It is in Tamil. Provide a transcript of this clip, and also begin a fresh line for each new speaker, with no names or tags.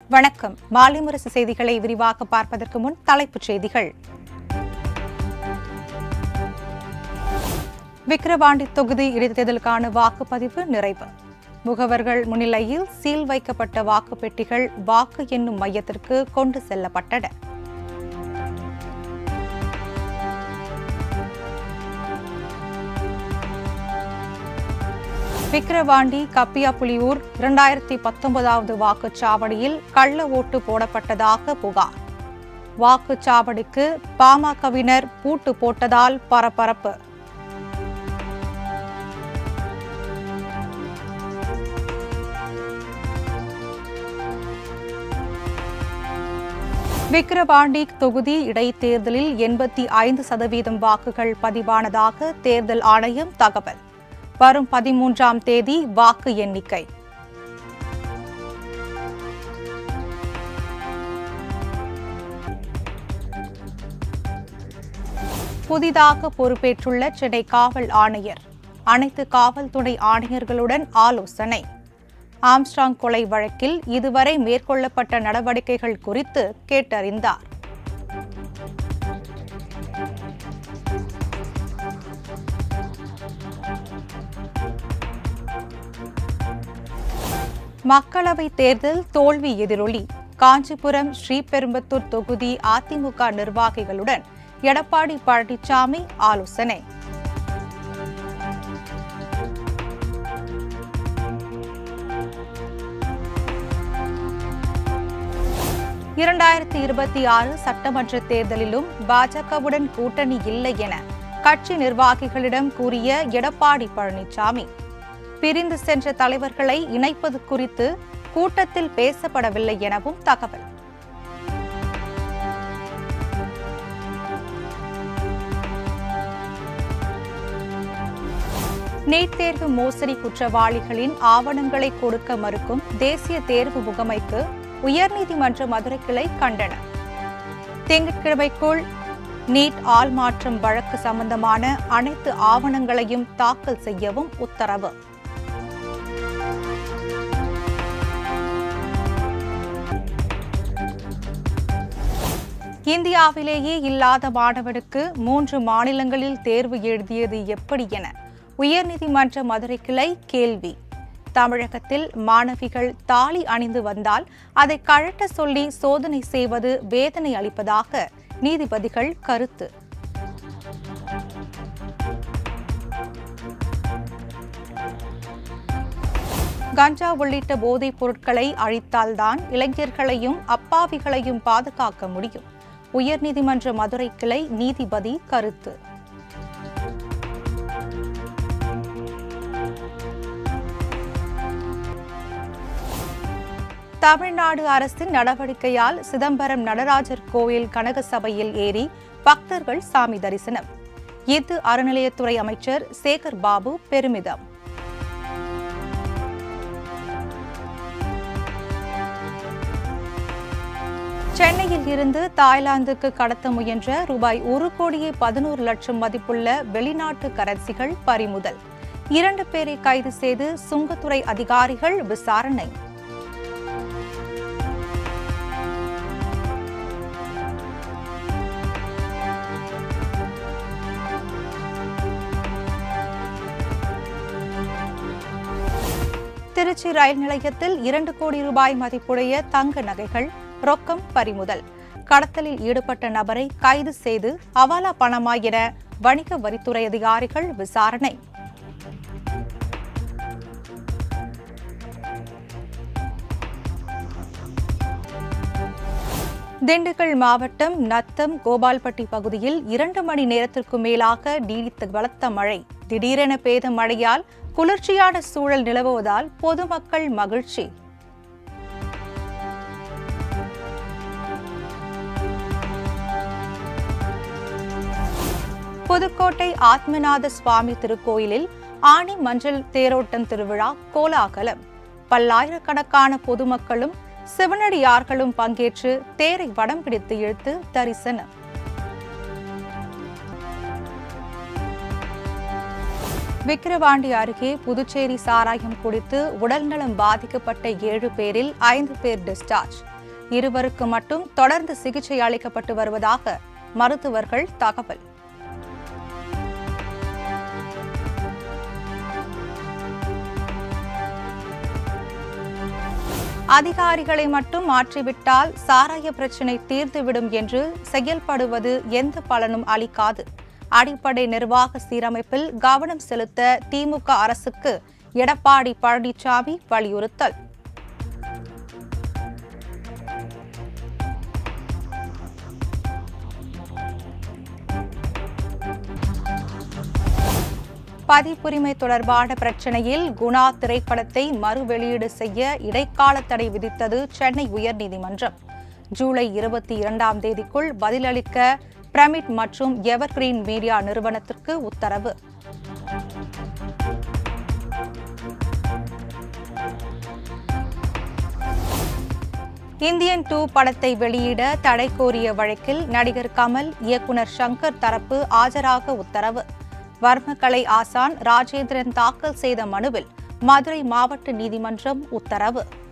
வணக்கம் மாலை முரசு செய்திகளை விரிவாக பார்ப்பதற்கு முன் தலைப்புச் செய்திகள் விக்கிரவாண்டி தொகுதி இடைத்தேர்தலுக்கான வாக்குப்பதிவு நிறைவு முகவர்கள் முன்னிலையில் சீல் வைக்கப்பட்ட வாக்குப்பெட்டிகள் வாக்கு எண்ணும் மையத்திற்கு கொண்டு செல்லப்பட்டன விக்கிரவாண்டி கப்பியாப்புலியூர் இரண்டாயிரத்தி பத்தொன்பதாவது வாக்குச்சாவடியில் கள்ள ஓட்டு போடப்பட்டதாக புகார் வாக்குச்சாவடிக்கு பாமகவினர் பூட்டு போட்டதால் பரபரப்பு விக்கிரவாண்டி தொகுதி இடைத்தேர்தலில் எண்பத்தி ஐந்து சதவீதம் வாக்குகள் பதிவானதாக தேர்தல் ஆணையம் தகவல் வரும் பதிமூன்றாம் தேதி வாக்கு எண்ணிக்கை புதிதாக பொறுப்பேற்றுள்ள சென்னை காவல் ஆணையர் அனைத்து காவல்துறை ஆணையர்களுடன் ஆலோசனை ஆம்ஸ்ட்ராங் கொலை வழக்கில் இதுவரை மேற்கொள்ளப்பட்ட நடவடிக்கைகள் குறித்து கேட்டறிந்தார் மக்களவைத் தேர்தல் தோல்வி எதிரொலி காஞ்சிபுரம் ஸ்ரீபெரும்பத்தூர் தொகுதி அதிமுக நிர்வாகிகளுடன் எடப்பாடி பழனிசாமி ஆலோசனை இரண்டாயிரத்தி இருபத்தி ஆறு சட்டமன்ற தேர்தலிலும் பாஜகவுடன் கூட்டணி இல்லை என கட்சி நிர்வாகிகளிடம் கூறிய எடப்பாடி பழனிசாமி பிரிந்து சென்ற தலைவர்களை இணைப்பது குறித்து கூட்டத்தில் பேசப்படவில்லை எனவும் தகவல் நீட் தேர்வு மோசடி குற்றவாளிகளின் ஆவணங்களை கொடுக்க மறுக்கும் தேசிய தேர்வு முகமைக்கு உயர்நீதிமன்ற மதுரை கிளை கண்டனம் திங்கட்கிழமைக்குள் நீட் ஆள் மாற்றம் வழக்கு சம்பந்தமான அனைத்து ஆவணங்களையும் தாக்கல் செய்யவும் உத்தரவு இந்தியாவிலேயே இல்லாத மாணவனுக்கு மூன்று மாநிலங்களில் தேர்வு எழுதியது எப்படி என உயர்நீதிமன்ற மதுரை கிளை கேள்வி தமிழகத்தில் மாணவிகள் தாலி அணிந்து வந்தால் அதை கழட்ட சொல்லி சோதனை செய்வது வேதனை அளிப்பதாக நீதிபதிகள் கருத்து கஞ்சா உள்ளிட்ட போதைப் பொருட்களை அழித்தால்தான் இளைஞர்களையும் அப்பாவிகளையும் பாதுகாக்க முடியும் உயர்நீதிமன்ற மதுரை கிளை நீதிபதி கருத்து தமிழ்நாடு அரசின் நடவடிக்கையால் சிதம்பரம் நடராஜர் கோயில் கனக சபையில் ஏறி பக்தர்கள் சாமி தரிசனம் இது அறநிலையத்துறை அமைச்சர் சேகர் பாபு பெருமிதம் சென்னையில் இருந்து தாய்லாந்துக்கு கடத்த முயன்ற ரூபாய் ஒரு கோடியே பதினோரு லட்சம் மதிப்புள்ள வெளிநாட்டு கரன்சிகள் பறிமுதல் இரண்டு பேரை கைது செய்து சுங்கத்துறை அதிகாரிகள் விசாரணை திருச்சி ரயில் நிலையத்தில் இரண்டு கோடி ரூபாய் மதிப்புடைய தங்க நகைகள் ரொக்கம் பறிமுதல் கடத்தலில் ஈடுபட்ட நபரை கைது செய்து அவாலா பணமா என வணிக வரித்துறை அதிகாரிகள் விசாரணை திண்டுக்கல் மாவட்டம் நத்தம் கோபால்பட்டி பகுதியில் இரண்டு மணி நேரத்திற்கு மேலாக நீடித்த பலத்த மழை திடீரென பெய்த மழையால் குளிர்ச்சியான சூழல் நிலவுவதால் பொதுமக்கள் மகிழ்ச்சி புதுக்கோட்டை ஆத்மநாத சுவாமி திருக்கோயிலில் ஆணி மஞ்சள் தேரோட்டம் திருவிழா கோலாகலம் பல்லாயிரக்கணக்கான பொதுமக்களும் சிவனடியார்களும் பங்கேற்று தேரை வடம் பிடித்து இழுத்து தரிசனம் விக்கிரவாண்டி அருகே புதுச்சேரி சாராயம் குடித்து உடல்நலம் பாதிக்கப்பட்ட ஏழு பேரில் ஐந்து பேர் டிஸ்சார்ஜ் இருவருக்கு மட்டும் தொடர்ந்து சிகிச்சை அளிக்கப்பட்டு வருவதாக மருத்துவர்கள் தகவல் அதிகாரிகளை மட்டும் மாற்றிவிட்டால் சாராய பிரச்சினை தீர்ந்துவிடும் என்று செயல்படுவது எந்த பலனும் அளிக்காது அடிப்படை நிர்வாக சீரமைப்பில் கவனம் செலுத்த திமுக அரசுக்கு எடப்பாடி பழனிசாமி வலியுறுத்தல் பதிப்புரிமை தொடர்பான பிரச்சனையில் குணா திரைப்படத்தை மறு வெளியீடு செய்ய இடைக்கால தடை விதித்தது சென்னை உயர்நீதிமன்றம் ஜூலை இருபத்தி இரண்டாம் தேதிக்குள் பதிலளிக்க பிரமிட் மற்றும் எவர்கிரீன் மீடியா நிறுவனத்திற்கு உத்தரவு இந்தியன் டூ படத்தை வெளியிட தடை கோரிய வழக்கில் நடிகர் கமல் இயக்குனர் சங்கர் தரப்பு ஆஜராக உத்தரவு வர்மக்கலை ஆசான் ராஜேந்திரன் தாக்கல் செய்த மனுவில் மதுரை மாவட்ட நீதிமன்றம் உத்தரவு